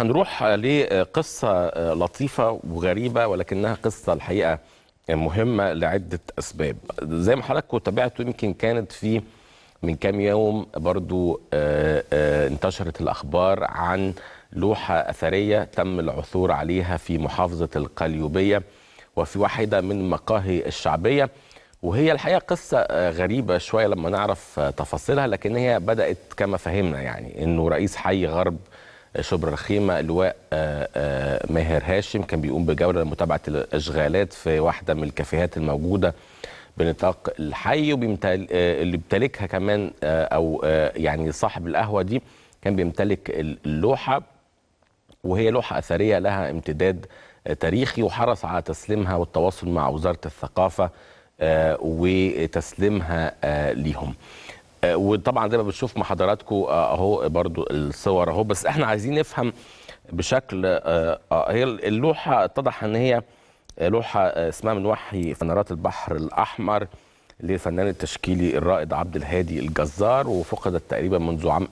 هنروح لقصة لطيفة وغريبة ولكنها قصة الحقيقة مهمة لعدة أسباب زي ما حضراتكم تابعتوا يمكن كانت في من كام يوم برضو آه، آه، انتشرت الأخبار عن لوحة أثرية تم العثور عليها في محافظة القليوبية وفي واحدة من المقاهي الشعبية وهي الحقيقة قصة آه، غريبة شوية لما نعرف آه، تفاصيلها لكن هي بدأت كما فهمنا يعني أنه رئيس حي غرب شبرا الخيمة اللواء آه، آه، ماهر هاشم كان بيقوم بجولة لمتابعة الإشغالات في واحدة من الكافيهات الموجودة بنطاق الحي وبيمتل... آه، اللي بيمتلكها كمان آه، أو آه، يعني صاحب القهوة دي كان بيمتلك اللوحة وهي لوحة أثرية لها امتداد آه، تاريخي وحرص على تسليمها والتواصل مع وزارة الثقافة آه، وتسليمها آه، ليهم آه، وطبعا زي ما بنشوف مع حضراتكم آه، اهو برضو الصور اهو بس احنا عايزين نفهم بشكل آه، آه، هي اللوحة اتضح ان هي لوحة آه، اسمها من وحي فنارات البحر الأحمر للفنان التشكيلي الرائد عبد الهادي الجزار وفقدت تقريبا منذ عام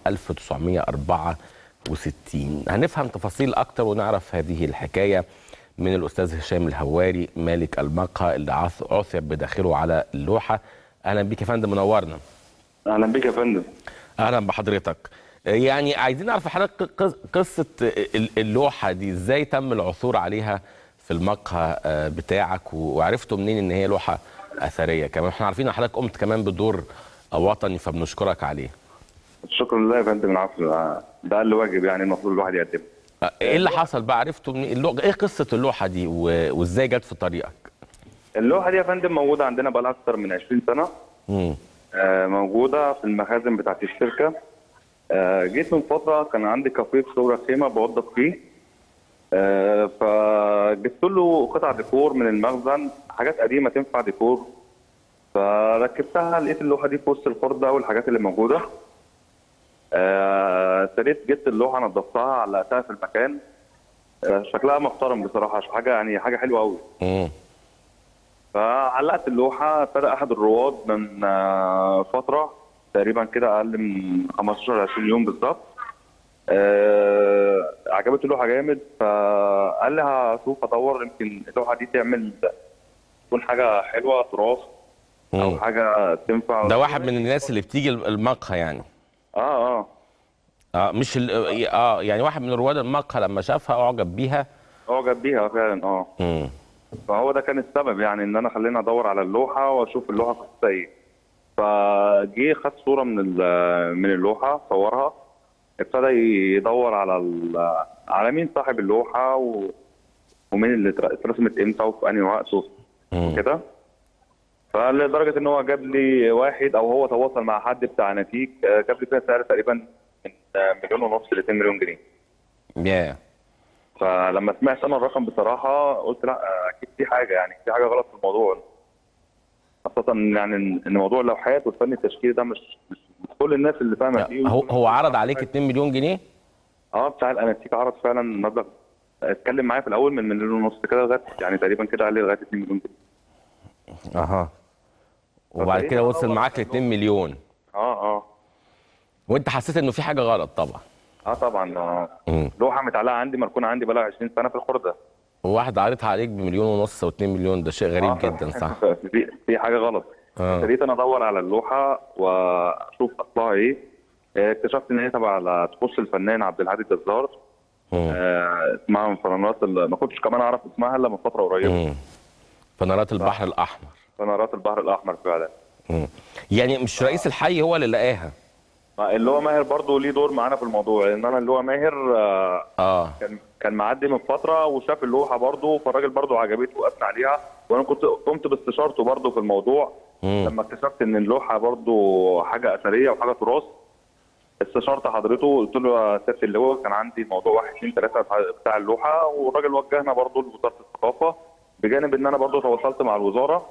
1964 هنفهم تفاصيل أكتر ونعرف هذه الحكاية من الأستاذ هشام الهواري مالك المقهى اللي عث- عثر بداخله على اللوحة أهلا بك يا فندم منورنا اهلا بك يا فندم اهلا بحضرتك يعني عايزين نعرف حضرتك قص- قصه ال- اللوحه دي ازاي تم العثور عليها في المقهى آه، بتاعك و- وعرفتوا منين ان هي لوحه اثريه كمان احنا عارفين ان حضرتك قمت كمان بدور وطني فبنشكرك عليه شكرا لله يا فندم العفو ده اقل واجب يعني المفروض الواحد يقدمه آه، ايه اللي حصل بقى عرفتوا منين اللو... ايه قصه اللوحه دي و... وازاي جت في طريقك اللوحه دي يا فندم موجوده عندنا بقى اكثر من 20 سنه امم آه، موجوده في المخازن بتاعت الشركه آه، جيت من فتره كان عندي كافيه في صورة خيمه بوظف فيه آه، فجبت له قطع ديكور من المخزن حاجات قديمه تنفع ديكور فركبتها لقيت اللوحه دي في وسط الخرده والحاجات اللي موجوده آه، ابتديت جبت اللوحه نظفتها علقتها في المكان آه، شكلها محترم بصراحه حاجه يعني حاجه حلوه قوي امم فعلقت اللوحه ابتدى احد الرواد من آه، فتره تقريبا كده اقل من 15 20 يوم بالظبط آه، عجبته اللوحه جامد فقال لي هشوف ادور يمكن اللوحه دي تعمل تكون حاجه حلوه تراث او مم. حاجه تنفع ده واحد من الناس اللي بتيجي المقهى يعني اه اه اه مش ال... اه يعني واحد من رواد المقهى لما شافها اعجب بيها اعجب بيها فعلا اه امم فهو ده كان السبب يعني ان انا خليني ادور على اللوحه واشوف اللوحه قصتها ايه فجه خد صوره من ال- من اللوحه صورها ابتدى يدور على ال- على مين صاحب اللوحه و... ومين اللي اتر- اترسمت امتى وفي انهي وقت وكده فلدرجه ان هو جاب لي واحد او هو تواصل مع حد بتاع نتيج آه، جاب لي فيها سعر تقريبا من آه، مليون ونص ل 2 مليون جنيه يا فلما سمعت انا الرقم بصراحه قلت لا اكيد في حاجه يعني في حاجه غلط في الموضوع خاصه يعني ان موضوع اللوحات والفن التشكيلي ده مش مش مش كل الناس اللي فاهمه فيه هو هو عرض عليك 2 مليون جنيه اه بتاع الانستيك عرض فعلا مبلغ اتكلم معايا في الاول من مليون ونص كده لغايه يعني تقريبا كده عليه لغايه 2 مليون جنيه اها وبعد كده وصل معاك ل 2 مليون اه اه وانت حسيت انه في حاجه غلط طبعا اه طبعا آه. امم لوحه متعلقه عندي مركونه عندي بقى 20 سنه في الخرده وواحد عارضها عليك بمليون ونص و2 مليون ده شيء غريب آه. جدا صح في في حاجه غلط اه ابتديت انا ادور على اللوحه واشوف اصلها ايه آه، اكتشفت ان هي تبع تخص الفنان عبد الهادي الجزار مم. آه، اسمها من فنانات ال- ما كنتش كمان اعرف اسمها الا من فتره قريبه مم. فنارات البحر الاحمر فنانات البحر الاحمر فعلا مم. يعني مش رئيس الحي هو اللي لقاها اللي هو ماهر برضه ليه دور معانا في الموضوع لان انا اللي هو ماهر آه، اه كان كان معدي من فتره وشاف اللوحه برضه فالراجل برضه عجبته واثنى عليها وانا كنت قمت باستشارته برضه في الموضوع مم. لما اكتشفت ان اللوحه برضه حاجه اثريه وحاجه تراث استشرت حضرته قلت له يا سياده اللواء كان عندي موضوع واحد اثنين ثلاثه بتاع اللوحه والراجل وجهنا برضه لوزاره الثقافه بجانب ان انا برضه تواصلت مع الوزاره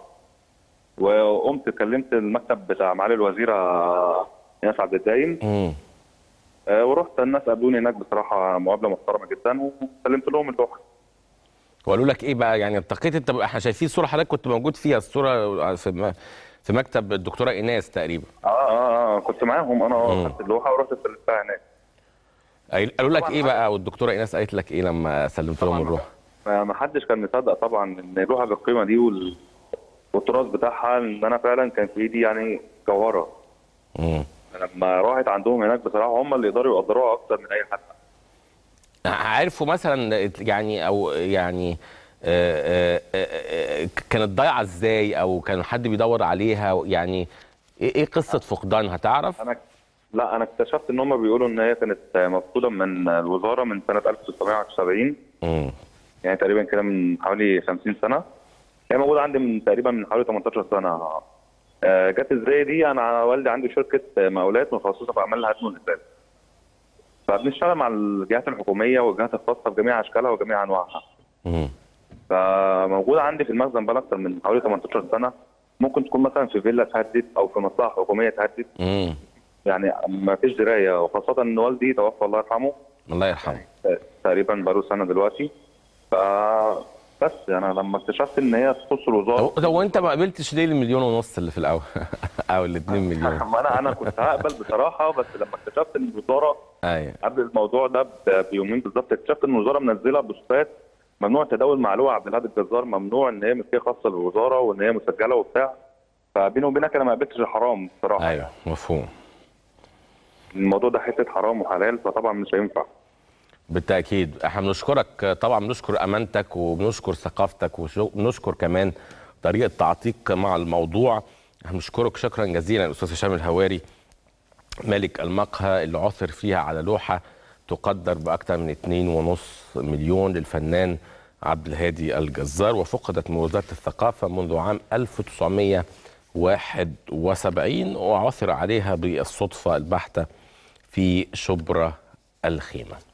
وقمت كلمت المكتب بتاع معالي الوزيره ايناس عبد الدايم مم. آه، ورحت الناس قابلوني هناك بصراحه مقابله محترمه جدا وسلمت لهم اللوحه وقالوا لك ايه بقى يعني التقيت انت احنا شايفين صوره حضرتك كنت موجود فيها الصوره في م- في مكتب الدكتوره ايناس تقريبا اه اه اه كنت معاهم انا مم. اه خدت اللوحه ورحت سلمتها هناك قالوا لك ايه بقى والدكتوره ايناس قالت لك ايه لما سلمت لهم الروح ما ما حدش كان مصدق طبعا ان لوحه بالقيمه دي وال... والتراث بتاعها ان انا فعلا كان في ايدي يعني جوهره مم. لما راحت عندهم هناك بصراحه هم اللي يقدروا يقدروها اكتر من اي حد عارفوا مثلا يعني او يعني آه، آه، آه، آه، كانت ضايعه ازاي او كان حد بيدور عليها يعني ايه إيه قصه فقدانها تعرف انا لا انا اكتشفت ان هم بيقولوا ان هي كانت مفقوده من الوزاره من سنه 1970 مم. يعني تقريبا كده من حوالي 50 سنه هي موجوده عندي من تقريبا من حوالي 18 سنه آه، جت ازاي دي انا والدي عنده شركه مقاولات متخصصه في اعمال الهدم والاساس فبنشتغل مع الجهات الحكوميه والجهات الخاصه بجميع اشكالها وجميع انواعها مم. فموجوده عندي في المخزن بقى اكتر من حوالي 18 سنه ممكن تكون مثلا في فيلا اتهدت او في مصلحه حكوميه اتهدت مم. يعني ما فيش درايه وخاصه ان والدي توفى الله يرحمه الله يرحمه تقريبا بقاله سنه دلوقتي ف بس انا لما اكتشفت ان هي تخص الوزاره طب طب وانت ما قبلتش ليه المليون ونص اللي في الاول او ال 2 مليون ما انا انا كنت هقبل بصراحه بس لما اكتشفت ان الوزاره ايوه قبل الموضوع ده ب- بيومين بالظبط اكتشفت ان الوزاره منزله بوستات ممنوع التداول مع لواء عبد الهادي الجزار ممنوع ان هي ملكيه خاصه للوزاره وان هي مسجله وبتاع فبيني وبينك انا ما قبلتش الحرام بصراحه ايوه مفهوم الموضوع ده حته حرام وحلال فطبعا مش هينفع بالتاكيد احنا بنشكرك طبعا بنشكر امانتك وبنشكر ثقافتك وبنشكر كمان طريقه تعاطيك مع الموضوع احنا بنشكرك شكرا جزيلا الاستاذ هشام الهواري ملك المقهى اللي عثر فيها على لوحه تقدر باكثر من 2.5 مليون للفنان عبد الهادي الجزار وفقدت من وزاره الثقافه منذ عام 1971 وعثر عليها بالصدفه البحته في شبرا الخيمه